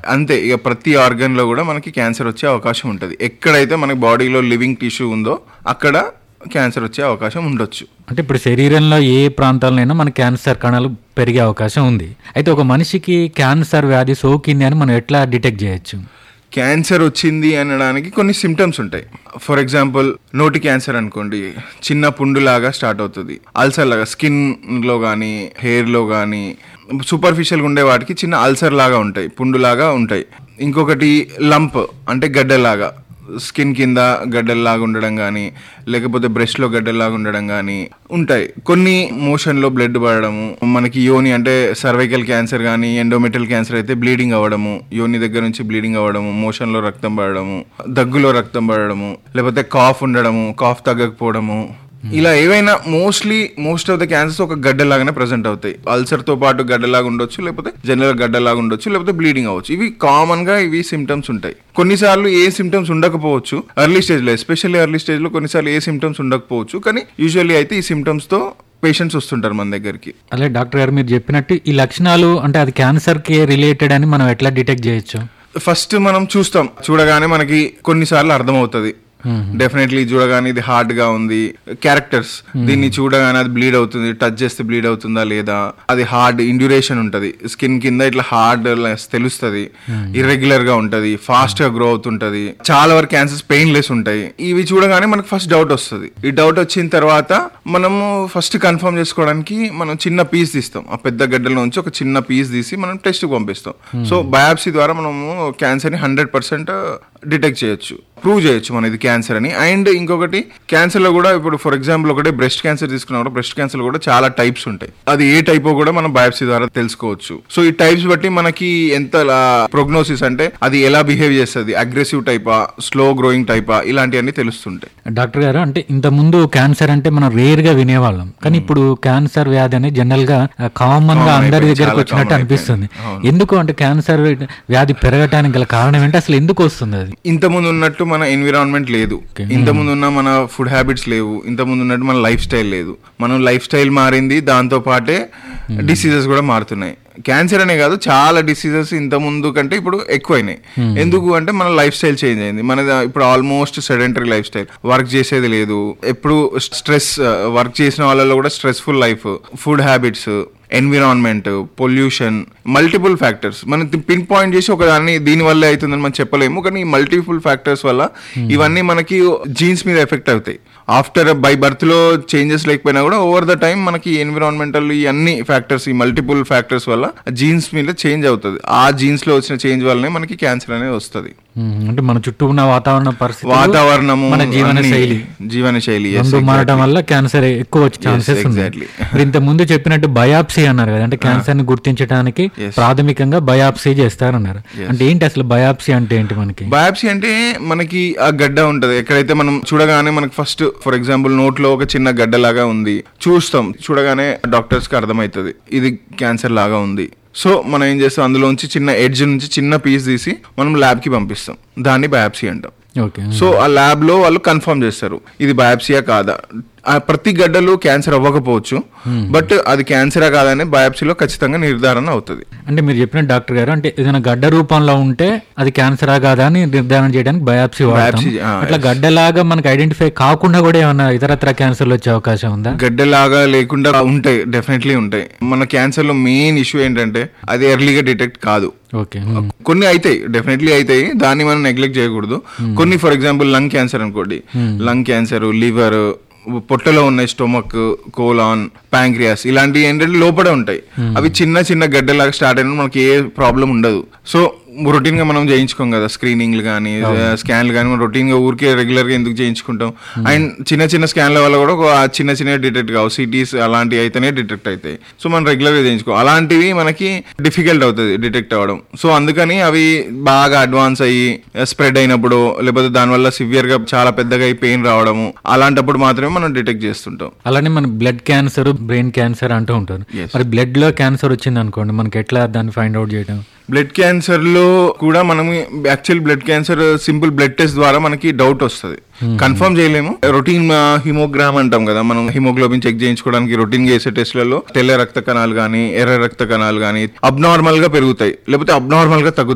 అంతే ఇక ప్రతి ఆర్గన్ లో కూడా మనకి క్యాన్సర్ వచ్చే అవకాశం ఉంటుంది ఎక్కడైతే మనకి బాడీలో లివింగ్ టిష్యూ ఉందో అక్కడ క్యాన్సర్ వచ్చే అవకాశం ఉండొచ్చు అంటే ఇప్పుడు శరీరంలో ఏ ప్రాంతాలైనా మన క్యాన్సర్ కణాలు పెరిగే అవకాశం ఉంది అయితే ఒక మనిషికి క్యాన్సర్ వ్యాధి సోకింది అని మనం ఎట్లా డిటెక్ట్ చేయొచ్చు క్యాన్సర్ వచ్చింది అనడానికి కొన్ని సిమ్టమ్స్ ఉంటాయి ఫర్ ఎగ్జాంపుల్ నోటి క్యాన్సర్ అనుకోండి చిన్న పుండులాగా స్టార్ట్ అవుతుంది అల్సర్ లాగా స్కిన్ లో కానీ హెయిర్ లో కానీ సూపర్ఫిషియల్గా ఉండే వాటికి చిన్న అల్సర్ లాగా ఉంటాయి పుండులాగా ఉంటాయి ఇంకొకటి లంప్ అంటే గడ్డలాగా స్కిన్ కింద గడ్డల్లాగా ఉండడం కానీ లేకపోతే బ్రెస్ట్లో గడ్డల్లాగా ఉండడం కానీ ఉంటాయి కొన్ని మోషన్లో బ్లడ్ పడడము మనకి యోని అంటే సర్వైకల్ క్యాన్సర్ కానీ ఎండోమెటల్ క్యాన్సర్ అయితే బ్లీడింగ్ అవ్వడము యోని దగ్గర నుంచి బ్లీడింగ్ అవ్వడము మోషన్లో రక్తం పడడము దగ్గులో రక్తం పడడము లేకపోతే కాఫ్ ఉండడము కాఫ్ తగ్గకపోవడము ఇలా ఏవైనా mostly most of the cancers ఒక గడ్డలాగానే ప్రజెంట్ అవుతాయి అల్సర్ తో పాటు గడ్డలాగా ఉండొచ్చు లేకపోతే జనరల్ గడ్డలాగా ఉండొచ్చు లేకపోతే బ్లీడింగ్ అవ్వచ్చు ఇవి కామన్ గా ఇవి సిమ్టమ్స్ ఉంటాయి కొన్నిసార్లు ఏ సిమ్టమ్స్ ఉండకపోవచ్చు ఎర్లీ స్టేజ్ లో ఎస్పెషల్లీ ఎర్లీ స్టేజ్ లో కొన్నిసార్లు ఏ సిమ్టమ్స్ ఉండకపోవచ్చు కానీ యూజువల్లీ అయితే ఈ సిమ్టమ్స్ తో పేషెంట్స్ వస్తుంటారు మన దగ్గరికి అదే డాక్టర్ గారు మీరు చెప్పినట్టు ఈ లక్షణాలు అంటే అది క్యాన్సర్ కి రిలేటెడ్ అని మనం ఎట్లా డిటెక్ట్ చేయొచ్చు ఫస్ట్ మనం చూస్తాం చూడగానే మనకి కొన్నిసార్లు అర్థమవుతుంది డెఫినెట్లీ చూడగానే ఇది హార్డ్ గా ఉంది క్యారెక్టర్స్ దీన్ని చూడగానే అది బ్లీడ్ అవుతుంది టచ్ చేస్తే బ్లీడ్ అవుతుందా లేదా అది హార్డ్ ఇండ్యూరేషన్ ఉంటది స్కిన్ కింద ఇట్లా హార్డ్ తెలుస్తుంది ఇర్రెగ్యులర్ గా ఉంటది ఫాస్ట్ గా గ్రో అవుతుంటది చాలా వరకు క్యాన్సర్స్ పెయిన్ లెస్ ఉంటాయి ఇవి చూడగానే మనకు ఫస్ట్ డౌట్ వస్తుంది ఈ డౌట్ వచ్చిన తర్వాత మనము ఫస్ట్ కన్ఫర్మ్ చేసుకోవడానికి మనం చిన్న పీస్ తీస్తాం ఆ పెద్ద గడ్డల నుంచి ఒక చిన్న పీస్ తీసి మనం టెస్ట్ పంపిస్తాం సో బయాప్సీ ద్వారా మనము క్యాన్సర్ ని హండ్రెడ్ పర్సెంట్ డిటెక్ట్ చేయొచ్చు ప్రూవ్ చేయొచ్చు మన ఇది క్యాన్సర్ అని అండ్ ఇంకొకటి క్యాన్సర్ లో కూడా ఇప్పుడు ఫర్ ఎగ్జాంపుల్ ఒకటే బ్రెస్ట్ క్యాన్సర్ తీసుకున్నా కూడా బ్రెస్ట్ క్యాన్సర్ కూడా చాలా టైప్స్ ఉంటాయి అది ఏ టైపో కూడా మనం బయాప్సీ ద్వారా తెలుసుకోవచ్చు సో ఈ టైప్స్ బట్టి మనకి ఎంత ప్రోగ్నోసిస్ అంటే అది ఎలా బిహేవ్ చేస్తుంది అగ్రెసివ్ టైపా స్లో గ్రోయింగ్ టైపా ఇలాంటివన్నీ తెలుస్తుంటాయి డాక్టర్ గారు అంటే ఇంత ముందు క్యాన్సర్ అంటే మనం రేర్ గా వినేవాళ్ళం కానీ ఇప్పుడు క్యాన్సర్ వ్యాధి అనేది జనరల్ గా కామన్ గా Common అందరి అయిపోయింది, దగ్గరకు చాలా వచ్చినట్టు common అనిపిస్తుంది అయిపోయింది. ఎందుకు అంటే క్యాన్సర్ వ్యాధి పెరగటానికి గల కారణం ఏంటి అసలు ఎందుకు వస్తుంది అది ఇంత ముందు ఉన్నట్టు మన ఎన్విరాన్మెంట్ లేదు ఇంత ముందు ఉన్న మన ఫుడ్ హ్యాబిట్స్ లేవు ఇంత ముందు ఉన్నట్టు మన లైఫ్ స్టైల్ లేదు మనం లైఫ్ స్టైల్ మారింది దాంతో పాటే డిసీజెస్ కూడా మారుతున్నాయి క్యాన్సర్ అనే కాదు చాలా డిసీజెస్ ఇంత ముందు కంటే ఇప్పుడు ఎక్కువైనాయి ఎందుకు అంటే మన లైఫ్ స్టైల్ చేంజ్ అయింది మన ఇప్పుడు almost sedentary life style work చేసేది లేదు ఎప్పుడు స్ట్రెస్ వర్క్ చేసిన వాళ్ళలో కూడా stressful life food habits environment pollution multiple factors మనం పిన్ పాయింట్ చేసి ఒక దాన్ని దీని వల్లే అవుతుందని మనం చెప్పలేము కానీ ఈ మల్టిపుల్ ఫ్యాక్టర్స్ వల్ల ఇవన్నీ మనకి జీన్స్ మీద ఎఫెక్ట్ అవుతాయి ఆఫ్టర్ బై బర్త్ లో చేంజెస్ లేకపోయినా కూడా ఓవర్ ద టైం మనకి ఎన్విరాన్మెంటల్ ఈ అన్ని ఫ్యాక్టర్స్ ఈ మల్టిపుల్ ఫ్యాక్టర్స్ వల్ల జీన్స్ మీద చేంజ్ అవుతుంది ఆ జీన్స్ లో వచ్చిన చేంజ్ వల్లనే మనకి క్యాన్సర్ అనేది వస్తుంది ఉమ్, అంటే మన చుట్టూ ఉన్న వాతావరణ పరిస్థితి వాతావరణము మన జీవన అన్ని- శైలి జీవన శైలి yes, రెండు మారటం exactly. వల్ల క్యాన్సర్ ఎక్కువ వచ్చే ఛాన్సెస్ ఉన్నాయి exactly. ఇప్పుడు ఇంత ముందు చెప్పినట్టు బయాప్సీ అన్నారు కదా అంటే క్యాన్సర్ ని గుర్తించడానికి ప్రాథమికంగా బయాప్సీ చేస్తారన్నారు అంటే ఏంటి అసలు బయాప్సీ అంటే ఏంటి మనకి బయాప్సీ అంటే మనకి ఆ గడ్డ ఉంటది ఎక్కడైతే మనం చూడగానే మనకి ఫస్ట్ ఫర్ ఎగ్జాంపుల్ నోట్లో ఒక చిన్న గడ్డ లాగా ఉంది చూస్తాం చూడగానే డాక్టర్స్ కి అర్థమవుతుంది ఇది క్యాన్సర్ లాగా ఉంది సో మనం ఏం చేస్తాం అందులోంచి చిన్న ఎడ్జ్ నుంచి చిన్న పీస్ తీసి మనం ల్యాబ్ కి పంపిస్తాం దాన్ని బయాప్సీ అంటాం ఓకే సో ఆ ల్యాబ్ లో వాళ్ళు కన్ఫర్మ్ చేస్తారు ఇది బయాప్సియా కాదా ఆ ప్రతి గడ్డలు క్యాన్సర్ అవ్వకపోవచ్చు బట్ అది క్యాన్సరా కాదని బయాప్సీలో ఖచ్చితంగా నిర్ధారణ అవుతుంది అంటే మీరు చెప్పిన డాక్టర్ గారు అంటే ఏదైనా గడ్డ రూపంలో ఉంటే అది క్యాన్సరా కాదా అని నిర్ధారణ చేయడానికి బయాప్సీ వాడతాం Biopsy, ఆ, అట్లా గడ్డలాగా మనకి ఐడెంటిఫై కాకుండా కూడా ఏమైనా ఇతరత్ర క్యాన్సర్లు వచ్చే అవకాశం ఉందా గడ్డలాగా లేకుండా ఉంటాయి డెఫినెట్లీ ఉంటాయి మన క్యాన్సర్ లో మెయిన్ ఇష్యూ ఏంటంటే అది ఎర్లీగా డిటెక్ట్ కాదు ఓకే కొన్ని అవుతాయి డెఫినెట్లీ అవుతాయి దాన్ని మనం నెగ్లెక్ట్ చేయకూడదు కొన్ని ఫర్ ఎగ్జాంపుల్ లంగ్ క్యాన్సర్ అనుకోండి లంగ్ క్యాన్సర్ లివర్ పొట్టలో ఉన్న స్టొమక్ కోలాన్ ప్యాంక్రియాస్ ఇలాంటివి ఏంటంటే లోపడే ఉంటాయి అవి చిన్న చిన్న గడ్డలాగా స్టార్ట్ అయిన మనకి ఏ ప్రాబ్లం ఉండదు సో రొటీన్ గా మనం చేయించుకోం కదా స్క్రీనింగ్లు కానీ స్కాన్లు కానీ మనం రొటీన్ గా ఊరికే రెగ్యులర్ గా ఎందుకు చేయించుకుంటాం అండ్ చిన్న చిన్న స్కాన్ల వల్ల కూడా ఒక ఆ చిన్న చిన్న డిటెక్ట్ కావు సిటీస్ అలాంటివి అయితేనే డిటెక్ట్ అవుతాయి సో మనం రెగ్యులర్ గా చేయించుకో అలాంటివి మనకి డిఫికల్ట్ అవుతుంది డిటెక్ట్ అవ్వడం సో అందుకని అవి బాగా అడ్వాన్స్ అయ్యి స్ప్రెడ్ అయినప్పుడు లేకపోతే దానివల్ల సివియర్ గా చాలా పెద్దగా అయి పెయిన్ రావడము అలాంటప్పుడు మాత్రమే మనం డిటెక్ట్ చేస్తుంటాం అలానే మన బ్లడ్ క్యాన్సర్ బ్రెయిన్ క్యాన్సర్ అంటూ ఉంటారు Yes. మరి బ్లడ్ లో క్యాన్సర్ వచ్చింది అనుకోండి మనకి ఎట్లా దాన్ని ఫైండ్ అవుట్ చేయడం బ్లడ్ క్యాన్సర్ లో కూడా మనం actual blood cancer simple blood test ద్వారా మనకి డౌట్ వస్తుంది కన్ఫర్మ్ చేయలేము రొటీన్ హిమోగ్రామ్ అంటాం కదా మనం హిమోగ్లోబిన్ చెక్ చేయించుకోవడానికి రొటీన్ గా చేసే టెస్ట్లలో తెల్ల రక్త కణాలు కానీ ఎర్ర రక్త కణాలు కానీ అబ్నార్మల్ గా పెరుగుతాయి లేకపోతే అబ్నార్మల్ గా తగ్గుతాయి